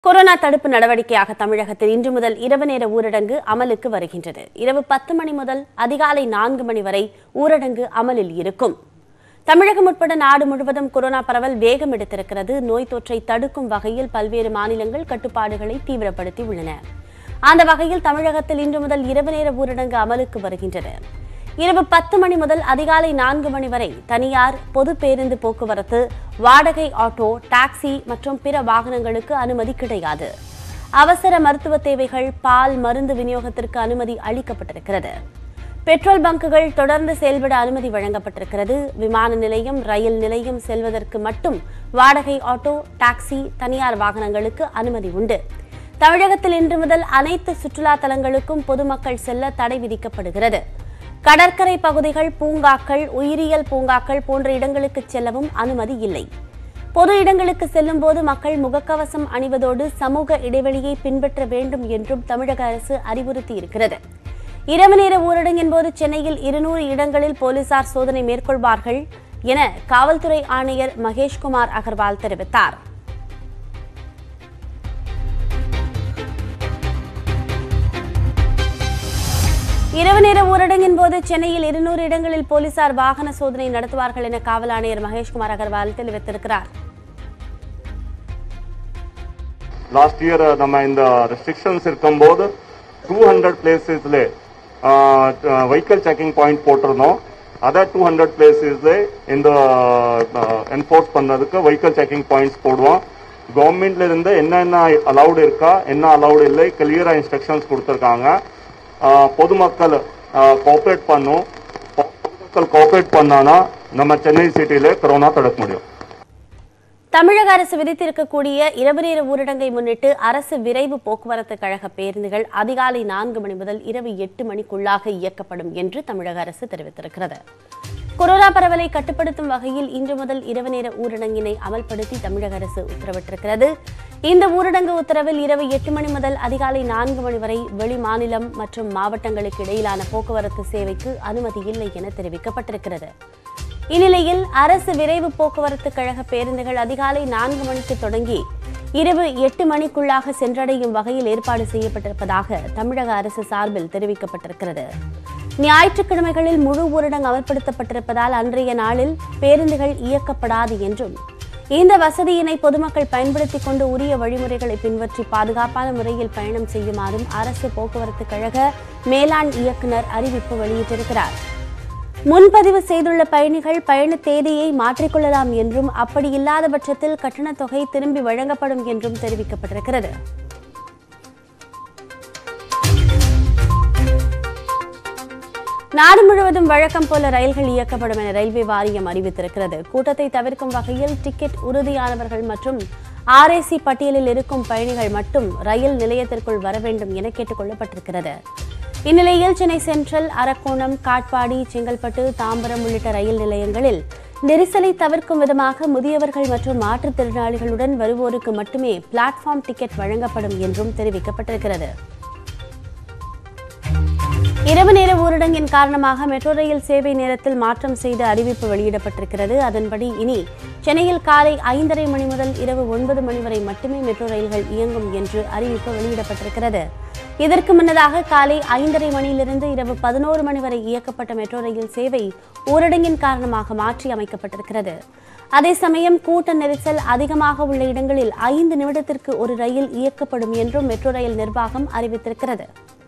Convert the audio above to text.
corona தடுப்பு நடவடிக்கையாக தமிழகத்தில் இன்று முதல் இரவு நேர ஊரடங்கு அமலுக்கு வருகின்றது இரவு பத்து மணி முதல் அதிகாலை நான்கு மணி வரை ஊரடங்கு அமலில் இருக்கும் தமிழகம் உட்பட நாடு முழுவதும் கொரோனா பரவல் வேகம் எடுத்திருக்கிறது நோய் தொற்றை தடுக்கும் வகையில் பல்வேறு மாநிலங்கள் கட்டுப்பாடுகளை தீவிரப்படுத்தி உள்ளன அந்த வகையில் தமிழகத்தில் இன்று முதல் இரவு நேர ஊரடங்கு அமலுக்கு வருகின்றது இரவு பத்து மணி முதல் அதிகாலை நான்கு மணி வரை தனியார் பொது பேருந்து போக்குவரத்து வாடகை ஆட்டோ டாக்ஸி மற்றும் பிற வாகனங்களுக்கு அனுமதி கிடையாது அவசர மருத்துவ தேவைகள் பால் மருந்து விநியோகத்திற்கு அனுமதி அளிக்கப்பட்டிருக்கிறது பெட்ரோல் பங்குகள் தொடர்ந்து செயல்பட அனுமதி வழங்கப்பட்டிருக்கிறது விமான நிலையம் ரயில் நிலையம் செல்வதற்கு மட்டும் வாடகை ஆட்டோ டாக்ஸி தனியார் வாகனங்களுக்கு அனுமதி உண்டு தமிழகத்தில் இன்று முதல் அனைத்து சுற்றுலா தலங்களுக்கும் பொதுமக்கள் செல்ல தடை விதிக்கப்படுகிறது கடற்கரை பகுதிகள் பூங்காக்கள் உயிரியல் பூங்காக்கள் போன்ற இடங்களுக்கு செல்லவும் அனுமதி இல்லை பொது இடங்களுக்கு செல்லும் போது மக்கள் முகக்கவசம் அணிவதோடு சமூக இடைவெளியை பின்பற்ற வேண்டும் என்றும் தமிழக அரசு அறிவுறுத்தியிருக்கிறது இரவு நேர ஊரடங்கின் போது சென்னையில் இருநூறு இடங்களில் போலீசார் சோதனை மேற்கொள்வார்கள் என காவல்துறை ஆணையர் மகேஷ்குமார் அகர்வால் தெரிவித்தார் இரவு நேர ஊரடங்கின் போது சென்னையில் இருநூறு இடங்களில் போலீசார் வாகன சோதனை நடத்துவார்கள் என காவல் ஆணையர் மகேஷ்குமார் அகர்வால் தெரிவித்திருக்கிறார் லாஸ்ட் இயர் நம்ம இந்த ரெஸ்ட்ரிக்ஷன்ஸ் இருக்கும்போது டூ ஹண்ட்ரட் பிளேசஸ்ல வெஹிக்கல் செக்கிங் பாயிண்ட் போட்டிருந்தோம் அதர் டூ ஹண்ட்ரட் பிளேசஸ்ல இந்த என்ஃபோர்ஸ் பண்ணதுக்கு வெஹிக்கல் செக்கிங் பாயிண்ட்ஸ் போடுவோம் கவர்மெண்ட்ல இருந்து என்னென்ன அலௌடு இருக்கா என்ன அலௌடு இல்லை கிளியரா இன்ஸ்ட்ரக்ஷன்ஸ் கொடுத்துருக்காங்க ஆஹ் பொதுமக்கள் கோஆப்ரேட் பண்ணும் பொதுமக்கள் கோஆப்ரேட் பண்ணானா நம்ம சென்னை சிட்டியில கொரோனா தடுக்க முடியும் தமிழக அரசு விதித்திருக்கக்கூடிய இரவு நேர ஊரடங்கை முன்னிட்டு அரசு விரைவு போக்குவரத்து கழக பேருந்துகள் அதிகாலை நான்கு மணி முதல் இரவு எட்டு மணிக்குள்ளாக இயக்கப்படும் என்று தமிழக அரசு தெரிவித்திருக்கிறது கொரோனா பரவலை கட்டுப்படுத்தும் வகையில் இன்று முதல் இரவு நேர ஊரடங்கினை அமல்படுத்தி தமிழக அரசு உத்தரவிட்டிருக்கிறது இந்த ஊரடங்கு உத்தரவில் இரவு எட்டு மணி முதல் அதிகாலை நான்கு மணி வரை வெளி மாநிலம் மற்றும் மாவட்டங்களுக்கு இடையிலான போக்குவரத்து சேவைக்கு அனுமதி இல்லை என தெரிவிக்கப்பட்டிருக்கிறது இந்நிலையில் அரசு விரைவு போக்குவரத்து கழக பேருந்துகள் அதிகாலை நான்கு மணிக்கு தொடங்கி இரவு எட்டு மணிக்குள்ளாக சென்றடையும் வகையில் ஏற்பாடு செய்யப்பட்டிருப்பதாக தமிழக அரசு சார்பில் தெரிவிக்கப்பட்டிருக்கிறது ஞாயிற்றுக்கிழமைகளில் முழு ஊரடங்கு அமல்படுத்தப்பட்டிருப்பதால் அன்றைய நாளில் பேருந்துகள் இயக்கப்படாது என்றும் இந்த வசதியினை பொதுமக்கள் பயன்படுத்திக் கொண்டு உரிய வழிமுறைகளை பின்பற்றி பாதுகாப்பான முறையில் பயணம் செய்யுமாறும் அரசு போக்குவரத்து கழக மேலாண் இயக்குநர் அறிவிப்பு வெளியிட்டிருக்கிறார் முன்பதிவு செய்துள்ள பயணிகள் பயண தேதியை மாற்றிக்கொள்ளலாம் என்றும் அப்படி இல்லாத பட்சத்தில் கட்டணத் தொகை திரும்பி வழங்கப்படும் என்றும் தெரிவிக்கப்பட்டிருக்கிறது நாடு முழுவதும் வழக்கம் போல ரயில்கள் இயக்கப்படும் என ரயில்வே வாரியம் அறிவித்திருக்கிறது கூட்டத்தை தவிர்க்கும் வகையில் டிக்கெட் உறுதியானவர்கள் மற்றும் ஆர்ஏசி பட்டியலில் இருக்கும் பயணிகள் மட்டும் ரயில் நிலையத்திற்குள் வர வேண்டும் என கேட்டுக் கொள்ளப்பட்டிருக்கிறது இந்நிலையில் சென்னை சென்ட்ரல் அரக்கோணம் காட்பாடி செங்கல்பட்டு தாம்பரம் உள்ளிட்ட ரயில் நிலையங்களில் நெரிசலை தவிர்க்கும் விதமாக முதியவர்கள் மற்றும் மாற்றுத்திறனாளிகளுடன் வருவோருக்கு மட்டுமே பிளாட்ஃபார்ம் டிக்கெட் வழங்கப்படும் என்றும் தெரிவிக்கப்பட்டிருக்கிறது இரவு நேர ஊரடங்கின் காரணமாக மெட்ரோ ரயில் சேவை நேரத்தில் மாற்றம் செய்து அறிவிப்பு வெளியிடப்பட்டிருக்கிறது அதன்படி இனி சென்னையில் காலை ஐந்தரை மணி முதல் இரவு ஒன்பது மணி வரை மட்டுமே மெட்ரோ ரயில்கள் இயங்கும் என்று அறிவிப்பு வெளியிடப்பட்டிருக்கிறது இதற்கு முன்னதாக காலை ஐந்தரை மணியிலிருந்து இரவு பதினோரு மணி வரை இயக்கப்பட்ட மெட்ரோ ரயில் சேவை ஊரடங்கின் காரணமாக மாற்றி அமைக்கப்பட்டிருக்கிறது அதே சமயம் கூட்ட நெரிசல் அதிகமாக உள்ள இடங்களில் ஐந்து நிமிடத்திற்கு ஒரு ரயில் இயக்கப்படும் என்றும் மெட்ரோ ரயில் நிர்வாகம் அறிவித்திருக்கிறது